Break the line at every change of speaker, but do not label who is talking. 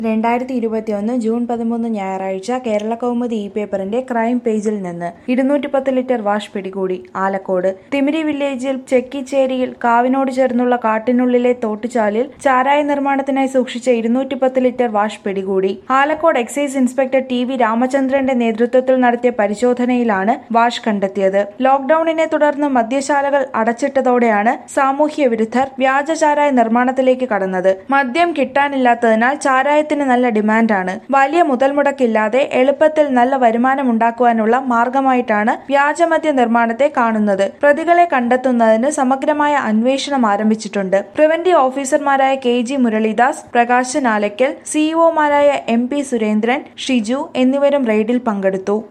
രണ്ടായിരത്തി ഇരുപത്തിയൊന്ന് ജൂൺ പതിമൂന്ന് ഞായറാഴ്ച കേരള കൗമുദി ഇ പേപ്പറിന്റെ ക്രൈം പേജിൽ നിന്ന് ഇരുന്നൂറ്റി പത്ത് ലിറ്റർ വാഷ് പിടികൂടി ആലക്കോട് തിമിരി വില്ലേജിൽ ചെക്കിച്ചേരിയിൽ കാവിനോട് ചേർന്നുള്ള കാട്ടിനുള്ളിലെ തോട്ടുചാലിൽ ചാരായ നിർമ്മാണത്തിനായി സൂക്ഷിച്ച ഇരുന്നൂറ്റി പത്ത് ലിറ്റർ വാഷ് പിടികൂടി Alakode excise inspector T V രാമചന്ദ്രന്റെ നേതൃത്വത്തിൽ നടത്തിയ പരിശോധനയിലാണ് വാഷ് കണ്ടെത്തിയത് ലോക്ഡൌണിനെ തുടർന്ന് മദ്യശാലകൾ അടച്ചിട്ടതോടെയാണ് സാമൂഹ്യ വിരുദ്ധർ വ്യാജ ചാരായ നിർമ്മാണത്തിലേക്ക് കടന്നത് മദ്യം കിട്ടാനില്ലാത്തതിനാൽ ചാരായത്തിന് നല്ല ഡിമാൻഡാണ് വലിയ മുതൽ മുടക്കില്ലാതെ എളുപ്പത്തിൽ നല്ല വരുമാനം ഉണ്ടാക്കുവാനുള്ള മാർഗമായിട്ടാണ് വ്യാജമദ്യ നിർമ്മാണത്തെ കാണുന്നത് പ്രതികളെ കണ്ടെത്തുന്നതിന് സമഗ്രമായ അന്വേഷണം ആരംഭിച്ചിട്ടുണ്ട് പ്രിവന്റീവ് ഓഫീസർമാരായ കെ ജി മുരളീദാസ് പ്രകാശൻ ആലയ്ക്കൽ സിഇഒമാരായ എം പി സുരേന്ദ്രൻ ഷിജു എന്നിവരും റെയ്ഡിൽ പങ്കെടുത്തു